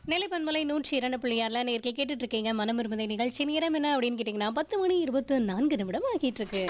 நிலைப்பன்மலை நூற்றி இரண்டு புள்ளியாரில் நேர்கள் கேட்டுட்டு இருக்கீங்க மனம் இருமதை நிகழ்ச்சி நேரம் என்ன அப்படின்னு கேட்டிங்கன்னா பத்து மணி இருபத்து நான்கு நிமிடம் ஆகிட்டு இருக்கு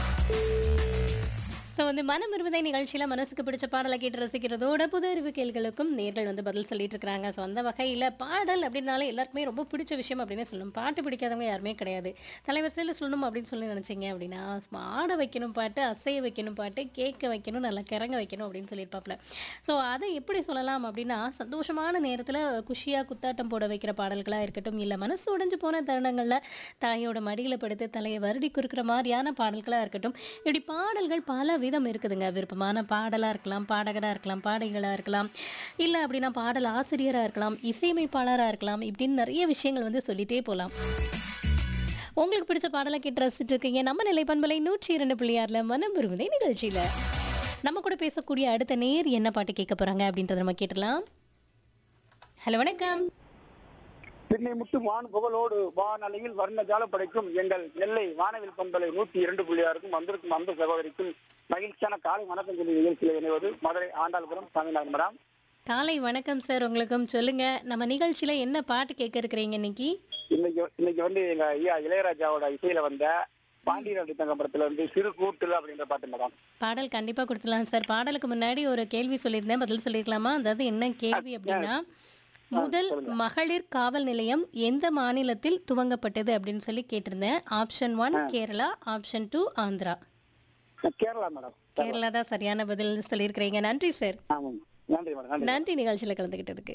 ஸோ வந்து மனம் இருமதை நிகழ்ச்சியில் மனசுக்கு பிடிச்ச பாடலை கேட்டு ரசிக்கிறதோட புது அறிவு கேள்களுக்கும் நேர்கள் வந்து பதில் சொல்லிட்டு இருக்கிறாங்க ஸோ அந்த வகையில் பாடல் அப்படின்னாலே எல்லாருக்குமே ரொம்ப பிடிச்ச விஷயம் அப்படின்னு சொல்லணும் பாட்டு பிடிக்காதவங்க யாருமே கிடையாது தலைவரிசையில் சொல்லணும் அப்படின்னு சொல்லி நினச்சிங்க அப்படின்னா ஆட வைக்கணும் பாட்டு அசைய வைக்கணும் பாட்டு கேட்க வைக்கணும் நல்லா கிறங்க வைக்கணும் அப்படின்னு சொல்லியிருப்பாப்ல ஸோ அதை எப்படி சொல்லலாம் அப்படின்னா சந்தோஷமான நேரத்தில் குஷியாக குத்தாட்டம் போட வைக்கிற பாடல்களாக இருக்கட்டும் இல்லை மனசு உடைஞ்சு போன தருணங்களில் தாயோட மடியில் படுத்து தலையை வருடி குறுக்கிற மாதிரியான பாடல்களாக இருக்கட்டும் இப்படி பாடல்கள் பல விதம் இருக்குதுங்க விருப்பமான பாடலாக இருக்கலாம் பாடகராக இருக்கலாம் பாடகிகளாக இருக்கலாம் இல்லை அப்படின்னா பாடல் ஆசிரியராக இருக்கலாம் இசையமைப்பாளராக இருக்கலாம் இப்படின்னு நிறைய விஷயங்கள் வந்து சொல்லிட்டே போகலாம் உங்களுக்கு பிடிச்ச பாடலை கேட்டு ரசிச்சுட்டு இருக்கீங்க நம்ம நிலைப்பண்பலை நூற்றி இரண்டு புள்ளியாரில் மனம் விரும்புதே நிகழ்ச்சியில் நம்ம கூட பேசக்கூடிய அடுத்த நேர் என்ன பாட்டு கேட்க போகிறாங்க அப்படின்றத நம்ம கேட்டலாம் ஹலோ வணக்கம் சென்னை முட்டு வான் புகழோடு வானலையில் வர்ண ஜால படைக்கும் எங்கள் நெல்லை வானவில் பண்பலை நூத்தி இரண்டு புள்ளியாருக்கும் வந்திருக்கும் அன்பு சகோதரிக்கும் மகிழ்ச்சியான காலை வணக்கம் சொல்லி நிகழ்ச்சியில் இணைவது மதுரை ஆண்டாள்புரம் சாமிநாதன் மேடம் காலை வணக்கம் சார் உங்களுக்கும் சொல்லுங்க நம்ம நிகழ்ச்சியில என்ன பாட்டு கேட்க இருக்கிறீங்க இன்னைக்கு இன்னைக்கு இன்னைக்கு வந்து எங்க ஐயா இளையராஜாவோட இசையில வந்த பாண்டியராஜ தங்கம்பரத்துல இருந்து சிறு கூட்டுல அப்படின்ற பாட்டு மேடம் பாடல் கண்டிப்பா கொடுத்துடலாம் சார் பாடலுக்கு முன்னாடி ஒரு கேள்வி சொல்லியிருந்தேன் பதில் சொல்லிருக்கலாமா அதாவது என்ன கேள்வி அப்படின்னா முதல் மகளிர் காவல் நிலையம் எந்த மாநிலத்தில் துவங்கப்பட்டது அப்படின்னு சொல்லி கேட்டிருந்தேன் option one Kerala option two Andhra Kerala madam Kerala தான் சரியான பதில் சொல்லியிருக்கிறீங்க நன்றி சார் ஆமாம் நன்றி மேடம் நன்றி நன்றி நிகழ்ச்சியில் கலந்துக்கிட்டதுக்கு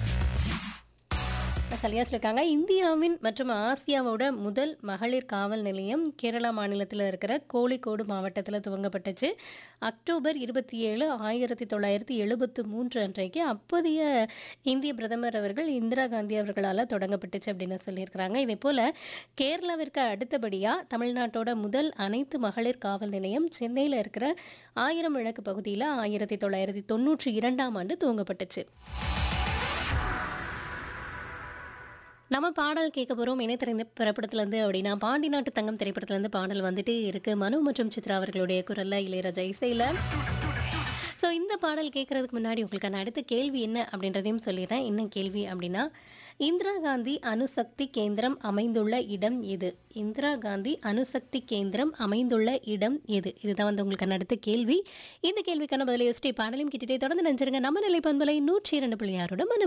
சரியா சொல்லியிருக்காங்க இந்தியாவின் மற்றும் ஆசியாவோட முதல் மகளிர் காவல் நிலையம் கேரளா மாநிலத்தில் இருக்கிற கோழிக்கோடு மாவட்டத்தில் துவங்கப்பட்டுச்சு அக்டோபர் இருபத்தி ஏழு ஆயிரத்தி தொள்ளாயிரத்தி எழுபத்து மூன்று அன்றைக்கு அப்போதைய இந்திய பிரதமர் அவர்கள் இந்திரா காந்தி அவர்களால் தொடங்கப்பட்டுச்சு அப்படின்னு சொல்லியிருக்கிறாங்க இதே போல் கேரளாவிற்கு அடுத்தபடியாக தமிழ்நாட்டோட முதல் அனைத்து மகளிர் காவல் நிலையம் சென்னையில் இருக்கிற ஆயிரம் விளக்கு பகுதியில் ஆயிரத்தி தொள்ளாயிரத்தி தொண்ணூற்றி இரண்டாம் ஆண்டு துவங்கப்பட்டுச்சு நம்ம பாடல் கேட்க போகிறோம் இணை திரைந்த திரைப்படத்துலேருந்து அப்படின்னா பாண்டி நாட்டு தங்கம் திரைப்படத்துலேருந்து பாடல் வந்துட்டே இருக்கு மனு மற்றும் சித்ரா அவர்களுடைய குரல்ல இளையராஜா இசையில் ஸோ இந்த பாடல் கேட்கறதுக்கு முன்னாடி உங்களுக்கான அடுத்த கேள்வி என்ன அப்படின்றதையும் சொல்லிடுறேன் என்ன கேள்வி அப்படின்னா இந்திரா காந்தி அணுசக்தி கேந்திரம் அமைந்துள்ள இடம் எது இந்திரா காந்தி அணுசக்தி கேந்திரம் அமைந்துள்ள இடம் எது இதுதான் வந்து உங்களுக்கான அடுத்த கேள்வி இந்த கேள்விக்கான பதிலை யோசிச்சு பாடலையும் கிட்டே தொடர்ந்து நினைச்சிருங்க நம்ம நிலை பண்பலை நூற்றி இரண்டு பிள்ளையாரோட மனம்